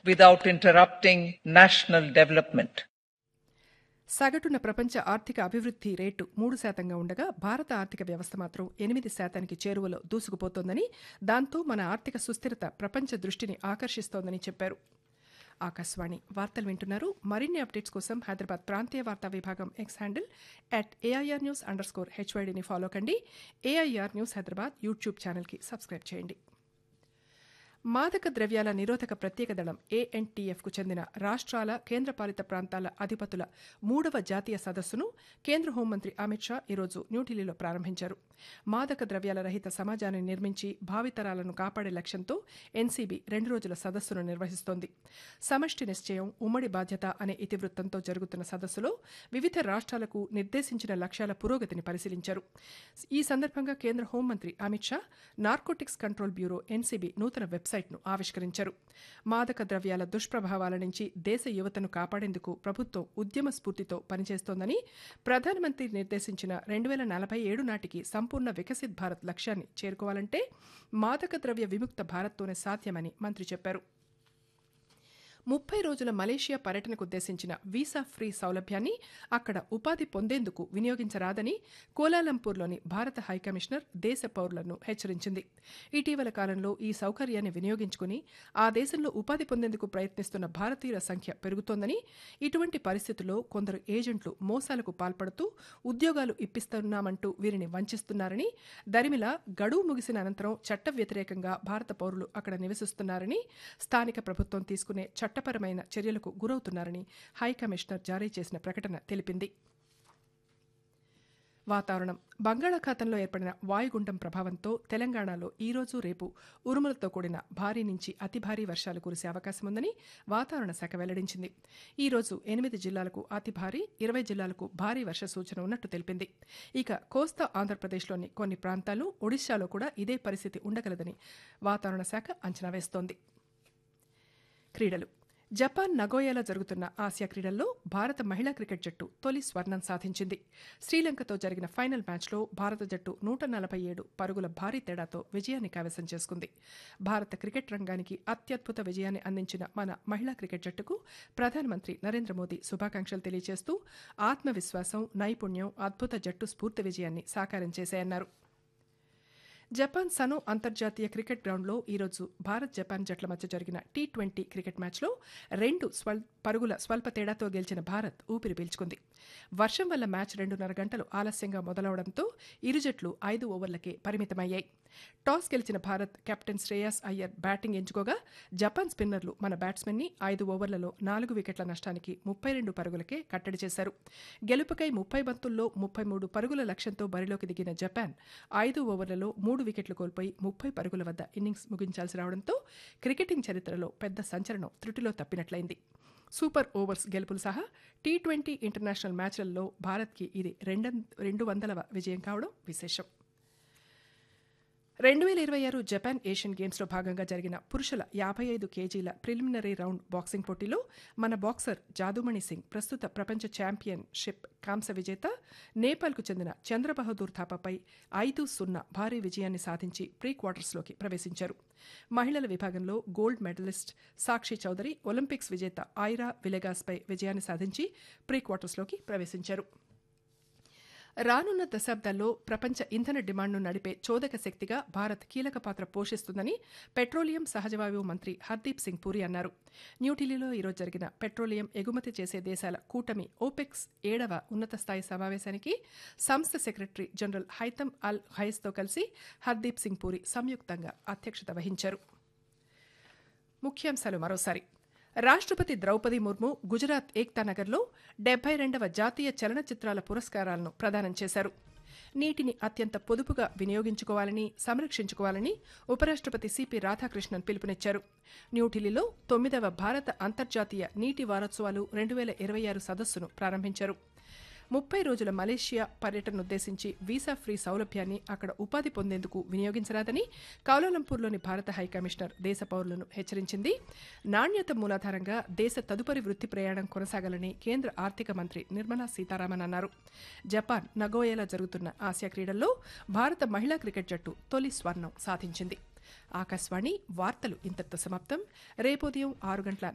without interrupting national development. సగటున ప్రపంచ ఆర్థిక అభివృద్ధి రేటు మూడు శాతంగా ఉండగా భారత ఆర్థిక వ్యవస్థ మాత్రం ఎనిమిది శాతానికి చేరువలో దూసుకుపోతోందని దాంతో మన ఆర్థిక సుస్థిరత ప్రపంచ దృష్టిని ఆకర్షిస్తోందని చెప్పారు ఆకాశవాణి వార్తలు వింటున్నారు మరిన్ని అప్డేట్స్ కోసం హైదరాబాద్ ప్రాంతీయ వార్తా విభాగం X handle at AIR news under score హెచ్వైడిని ఫాలో కండి ఏఐఆర్ న్యూస్ హైదరాబాద్ యూట్యూబ్ ఛానల్కి సబ్స్క్రైబ్ చేయండి మాదక ద్రవ్యాల నిరోధక ప్రత్యేక దళం ఏఎన్టీఎఫ్కు చెందిన రాష్ట్రాల కేంద్రపాలిత ప్రాంతాల అధిపతుల మూడవ జాతీయ సదస్సును కేంద్ర హోంమంత్రి అమిత్ షా ఈరోజు న్యూఢిల్లీలో ప్రారంభించారు మాదక ద్రవ్యాల రహిత సమాజాన్ని నిర్మించి భావితరాలను కాపాడే లక్ష్యంతో ఎన్సీబీ రెండు రోజుల సదస్సును నిర్వహిస్తోంది సమష్టి నిశ్చయం ఉమ్మడి బాధ్యత అనే ఇతివృత్తంతో జరుగుతున్న సదస్సులో వివిధ రాష్ట్రాలకు నిర్దేశించిన లక్ష్యాల పురోగతిని పరిశీలించారు ఈ సందర్భంగా కేంద్ర హోంమంత్రి Amit Shah narcotics control bureau NCB నూతన వెబ్సైట్ను ఆవిష్కరించారు మాదక ద్రవ్యాల దుష్ప్రభావాల నుంచి దేశ యువతను కాపాడేందుకు ప్రభుత్వం ఉద్యమ స్ఫూర్తితో పనిచేస్తోందని ప్రధానమంత్రి నిర్దేశించిన రెండు వేల నలభై ఏడు నాటికి సంపూర్ణ వికసిత్ భారత్ లక్ష్యాన్ని చేరుకోవాలంటే మాదక ద్రవ్య విముక్త భారత్తోనే సాధ్యమని మంత్రి చెప్పారు ముప్పై రోజుల మలేషియా పర్యటనకు ఉద్దేశించిన వీసా ఫ్రీ సౌలభ్యాన్ని అక్కడ ఉపాధి పొందేందుకు వినియోగించరాదని కోలాలంపూర్లోని భారత హైకమిషనర్ దేశ పౌరులను హెచ్చరించింది ఇటీవల కాలంలో ఈ సౌకర్యాన్ని వినియోగించుకుని ఆ దేశంలో ఉపాధి పొందేందుకు ప్రయత్నిస్తున్న భారతీయుల సంఖ్య పెరుగుతోందని ఇటువంటి పరిస్థితుల్లో కొందరు ఏజెంట్లు మోసాలకు పాల్పడుతూ ఉద్యోగాలు ఇప్పిస్తున్నామంటూ వీరిని వంచిస్తున్నారని దరిమిలా గడువు ముగిసిన అనంతరం చట్ట వ్యతిరేకంగా భారత పౌరులు అక్కడ నివసిస్తున్నారని స్థానిక ప్రభుత్వం తీసుకునే చట్టపరమైన చర్యలకు గురవుతున్నారని హైకమిషనర్ జారీ చేసిన ప్రకటన తెలిపింది వాతావరణం బంగాళాఖాతంలో ఏర్పడిన వాయుగుండం ప్రభావంతో తెలంగాణలో ఈ రోజు రేపు ఉరుములతో కూడిన భారీ నుంచి అతి భారీ వర్షాలు కురిసే అవకాశం ఉందని వాతావరణ శాఖ వెల్లడించింది ఈ రోజు ఎనిమిది జిల్లాలకు అతి భారీ ఇరవై జిల్లాలకు భారీ వర్ష సూచన ఉన్నట్టు తెలిపింది ఇక కోస్తా ఆంధ్రప్రదేశ్లోని కొన్ని ప్రాంతాలు ఒడిశాలో కూడా ఇదే పరిస్థితి ఉండగలదని వాతావరణ శాఖ అంచనా వేస్తోంది క్రీడలు జపాన్ నగోయాలో జరుగుతున్న ఆసియా క్రీడల్లో భారత మహిళా క్రికెట్ జట్టు తొలి స్వర్ణం సాధించింది శ్రీలంకతో జరిగిన ఫైనల్ మ్యాచ్లో భారత జట్టు నూట నలభై ఏడు పరుగుల భారీ తేడాతో విజయాన్ని కైవసం చేసుకుంది భారత క్రికెట్ రంగానికి అత్యద్భుత విజయాన్ని అందించిన మన మహిళా క్రికెట్ జట్టుకు ప్రధానమంత్రి నరేంద్ర మోదీ శుభాకాంక్షలు తెలియజేస్తూ ఆత్మవిశ్వాసం నైపుణ్యం అద్భుత జట్టు స్ఫూర్తి విజయాన్ని సాకారం చేశాయన్నారు జపాన్ సనో అంతర్జాతీయ క్రికెట్ గ్రౌండ్లో ఈరోజు భారత్ జపాన్ జట్ల మధ్య జరిగిన టీ ట్వంటీ క్రికెట్ మ్యాచ్లో రెండు స్వల్ పరుగుల స్వల్ప తేడాతో గెలిచిన భారత్ ఊపిరి పీల్చుకుంది వర్షం వల్ల మ్యాచ్ రెండున్నర గంటలు ఆలస్యంగా మొదలవడంతో ఇరు జట్లు ఐదు ఓవర్లకే పరిమితమయ్యాయి టాస్ గెలిచిన భారత్ కెప్టెన్ శ్రేయాస్ అయ్యర్ బ్యాటింగ్ ఎంచుకోగా జపాన్ స్పిన్నర్లు మన బ్యాట్స్మెన్ ని ఐదు ఓవర్లలో నాలుగు వికెట్ల నష్టానికి ముప్పై రెండు పరుగులకే కట్టడి చేశారు గెలుపుకై ముప్పై బంతుల్లో ముప్పై మూడు పరుగుల లక్ష్యంతో బరిలోకి దిగిన జపాన్ ఐదు ఓవర్లలో మూడు వికెట్లు కోల్పోయి ముప్పై పరుగుల వద్ద ఇన్నింగ్స్ ముగించాల్సి రావడంతో క్రికెటింగ్ చరిత్రలో పెద్ద సంచలనం త్రుటిలో తప్పినట్లయింది సూపర్ ఓవర్స్ గెలుపులు సహా టీ ట్వంటీ ఇంటర్నేషనల్ మ్యాచ్లలో భారత్కి ఇది రెండు రెండు వందలవ విజయం కావడం విశేషం రెండు వేల ఇరవై ఆరు జపాన్ ఏషియన్ గేమ్స్లో భాగంగా జరిగిన పురుషుల యాభై ఐదు కేజీల ప్రిలిమినరీ రౌండ్ బాక్సింగ్ పోటీలో మన బాక్సర్ జాదుమణి సింగ్ ప్రస్తుత ప్రపంచ ఛాంపియన్షిప్ కాంస్య విజేత నేపాల్కు చెందిన చంద్రబహదూర్ థాపాపై ఐదు సున్నా భారీ విజయాన్ని సాధించి ప్రీ క్వార్టర్స్లోకి ప్రవేశించారు మహిళల విభాగంలో gold medallist Sakshi Chaudhary Olympics విజేత ఐరా విలెగాస్పై విజయాన్ని సాధించి ప్రీ క్వార్టర్స్లోకి ప్రవేశించారు రానున్న దశాబ్దాల్లో ప్రపంచ ఇంధన డిమాండ్ను నడిపే చోదక శక్తిగా భారత్ కీలక పాత్ర పోషిస్తుందని పెట్రోలియం సహజవాయువు మంత్రి హర్దీప్ సింగ్ పూరి అన్నారు న్యూఢిల్లీలో ఈరోజు జరిగిన పెట్రోలియం ఎగుమతి చేసే దేశాల కూటమి ఓపెక్స్ ఏడవ ఉన్నత స్థాయి సమావేశానికి సంస్థ సెక్రటరీ జనరల్ హైతమ్ అల్ హైస్తో కలిసి హర్దీప్ సింగ్ పూరి సంయుక్తంగా అధ్యక్షత వహించారు ముఖ్యాంశాలు మరోసారి రాష్ట్రపతి ద్రౌపది ముర్ము గుజరాత్ ఏక్తా నగర్లో డెబ్బై రెండవ జాతీయ చలనచిత్రాల పురస్కారాలను ప్రదానం చేశారు నీటిని అత్యంత పొదుపుగా వినియోగించుకోవాలని సంరక్షించుకోవాలని ఉపరాష్ట్రపతి సిపి రాధాకృష్ణన్ పిలుపునిచ్చారు న్యూఢిల్లీలో తొమ్మిదవ భారత అంతర్జాతీయ నీటి వారోత్సవాలు రెండు వేల ఇరవై ఆరు సదస్సును ప్రారంభించారు ముప్పై రోజుల మలేషియా పర్యటననుద్దేశించి వీసా ఫ్రీ సౌలభ్యాన్ని అక్కడ ఉపాధి పొందేందుకు వినియోగించరాదని కౌలాలంపూర్లోని భారత హైకమిషనర్ దేశ పౌరులను హెచ్చరించింది నాణ్యత మూలాధారంగా దేశ తదుపరి వృత్తి ప్రయాణం కొనసాగాలని కేంద్ర ఆర్థిక మంత్రి నిర్మలా సీతారామన్ అన్నారు జపాన్ నగోయాలో జరుగుతున్న ఆసియా క్రీడల్లో భారత మహిళా క్రికెట్ జట్టు తొలి స్వర్ణం సాధించింది ఆకాశవాణి వార్తలు ఇంతటితో సమాప్తం రేపోదయం ఆరు గంటల